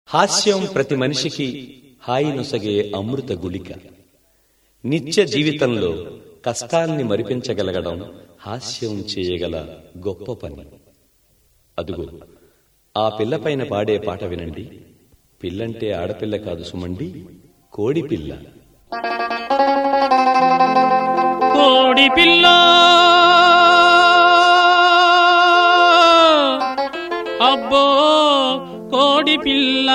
హాస్యం ప్రతి మనిషికి హాయి నొసగే అమృత గుళిక నిత్య జీవితంలో కష్టాల్ని మరిపించగలగడం హాస్యం చేయగల గొప్ప పని అదుగో ఆ పిల్లపైన పాడే పాట వినండి పిల్లంటే ఆడపిల్ల కాదు సుమండి కోడి పిల్ల కోడి పిల్ల అబ్బో కోడి పిల్ల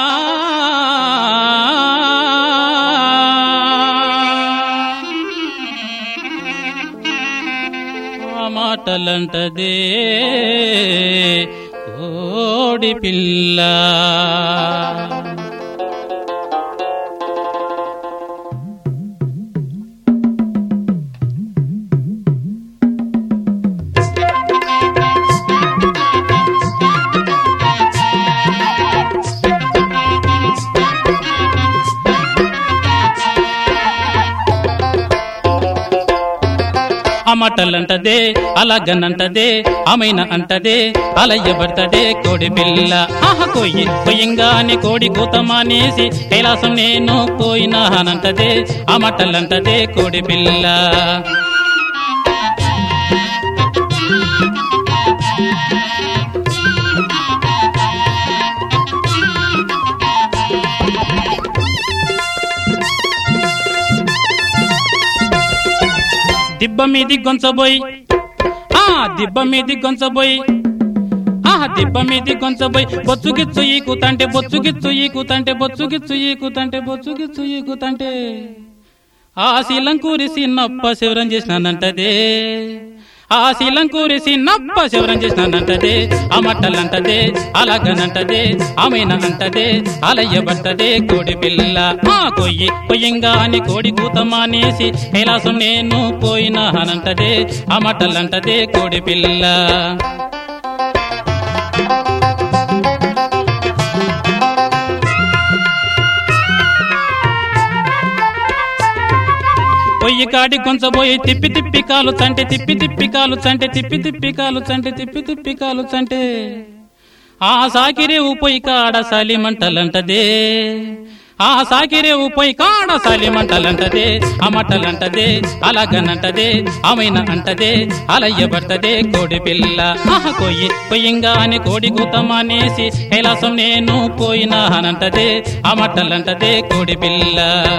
ఆ మాటలంటదే కోడి పిల్ల అమటలంటదే అలాగనంటదే ఆమెన అంటదే అలయ్యబడతదే కోడి పిల్ల ఆహ కొయ్యి కొయ్యంగానే కోడి కూతమానేసి కైలాసం నేను పోయినానంటదే అమటలంటదే కోడి పిల్ల దిబ్బ మీది గొంచబోయి ఆ దిబ్బ మీది గొంచబోయి ఆ దిబ్బ మీది గొంచబోయి బొచ్చుగిచ్చు ఈకుతంటే బొచ్చుగిచ్చు ఈకుతంటే బొచ్చుగిచ్చు ఈకుతంటే బొచ్చుగిచ్చు ఈకుతంటే ఆ శీలంకూరి సిన్నప్ప శివరం చేసినానంటదే ఆ శీలంకూరి సిన్నప్ప శివరం చేసినానంటదే ఆ మట్టలంటదే అలాగనంటదే ఆమెన అంటదే అలయ్యబట్టదే కోడి పిల్ల ఆ కొయ్యి కొయ్యంగాని కోడి కూతమానేసి కైలాసం నేను పోయినానంటదే ఆ మట్టలంటదే కోడి పిల్ల పొయ్యి కాడి కొంచబోయి తిప్పి తిప్పి కాలు చంటే తిప్పి తిప్పి కాలు చంటే తిప్పి తిప్పి కాలు చంటే తిప్పి తిప్పి కాలు చంటే ఆ సాకిరే ఉపోయి కాడ సలిమంటలంటదే ఆ సాకిరే ఉపోయి కాడ సలిమంటలంటదే ఆ మట్టలంటదే అలాగనంటదే ఆమెన అంటదే అలయ్యబడతదే కోడి పిల్ల ఆహ కొయ్యి కొయ్యంగానే కోడి కూతమానేసి కైలాసం నేను పోయినానంటదే ఆ మట్టలంటదే కోడి పిల్ల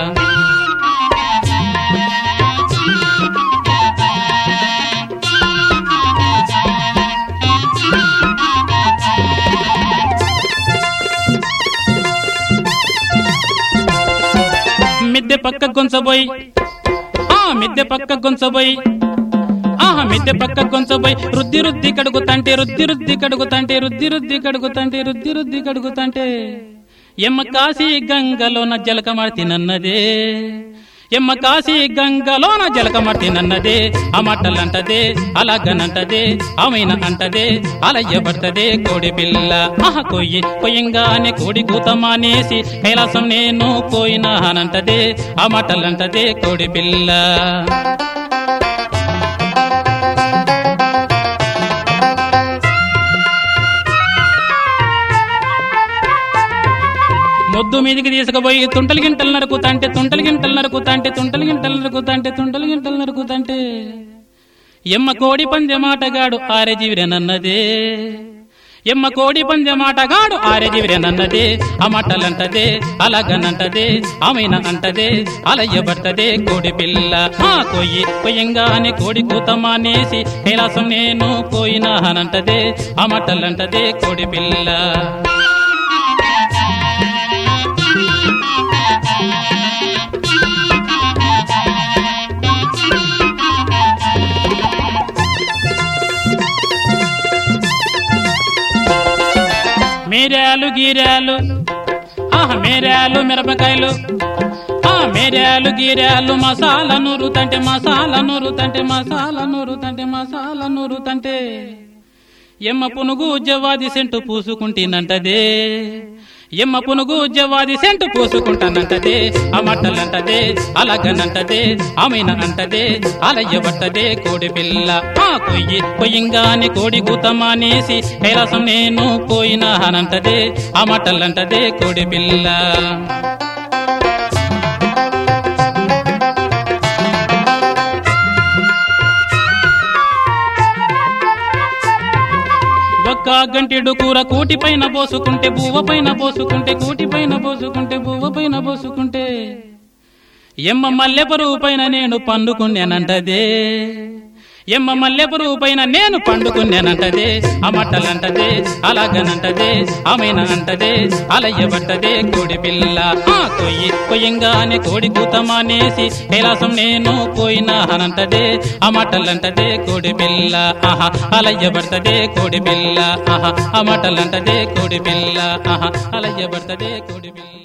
మిద్దె పక్క గొంచబోయి ఆ మిద్దె పక్క గొంచబోయి ఆహా మిద్దె పక్క గొంచబోయి రుద్ది రుద్ది కడుగుతంటే రుద్ది రుద్ది కడుగుతంటే రుద్ది రుద్ది కడుగుతంటే రుద్ది రుద్ది కడుగుతంటే ఎమ్మ కాశీ గంగలోన జలకమార్తినన్నదే ఎమ్మ కాశీ గంగలోన జలకమర్తినన్నదే ఆ మట్టలంటదే అలాగనంటదే ఆమెన అంటదే అలయ్యబడతదే కోడి పిల్ల ఆహ కొయ్యి కొయ్యంగానే కోడి కూతమానేసి కైలాసం నేను పోయినానంటదే ఆ మట్టలంటదే కోడి పిల్ల మొద్దు మీదికి తీసుకుపోయి తుంటలు గింటలు నరుకుతంటే తుంటలు గింటలు నరుకుతంటే తుంటలు గింటలు నరుకుతంటే తుంటలు గింటలు నరుకుతంటే ఎమ్మ కోడి పందె మాటగాడు ఆరే జీవిరేనన్నదే ఎమ్మ కోడి పందె మాటగాడు ఆరే జీవిరేనన్నదే ఆ మట్టలంటదే అలాగనంటదే ఆమెన అంటదే అలయ్యబడతదే కోడి పిల్ల ఆ కొయ్యి కొయ్యంగానే కోడి కూతమానేసి కైలాసం నేను పోయినానంటదే ఆ మట్టలంటదే కోడి పిల్ల మేరాలు గీరాలు ఆహ మేరాలు మిరపకాయలు ఆ మేరాలు గీరాలు మసాలా నూరుతంటే మసాలా నూరుతంటే మసాలా నూరుతంటే మసాలా నూరుతంటే ఎమ్మ పునుగు జవాది సెంటు పూసుకుంటేనంటదే ఎమ్మ పునుగు జవాది సెంటు పూసుకుంటానంటదే ఆ మట్టలంటదే అలాగనంటదే ఆమెన అంటదే అలయ్యబట్టదే కోడి పిల్ల ఆ కొయ్యి కొయ్యంగానే కోడి కూతమానేసి కైలాసం నేను పోయినానంటదే ఆ మట్టలంటదే కోడి పిల్ల ఒక్క గంటెడు కూర కూటి పైన పోసుకుంటే బువ్వ పైన పోసుకుంటే కూటి పైన పోసుకుంటే బువ్వ పైన పోసుకుంటే ఎమ్మ మల్లె పరువు పైన నేను పండుకున్నానంటదే ఎమ్మ మల్లె పరువు పైన నేను పండుకున్నానంటదే ఆ మట్టలంటదే అలాగనంటదే ఆమెన అంటదే అలయ్యబట్టదే కోడి పిల్ల ఆ కొయ్యి కొయ్యంగానే కోడి కూతమానేసి కైలాసం నేను పోయినానంటదే ఆ మట్టలంటదే కోడి పిల్ల ఆహా అలయ్యబడతదే కోడి పిల్ల ఆహా ఆ మట్టలంటదే కోడి పిల్ల ఆహా అలయ్యబడతదే కోడి పిల్ల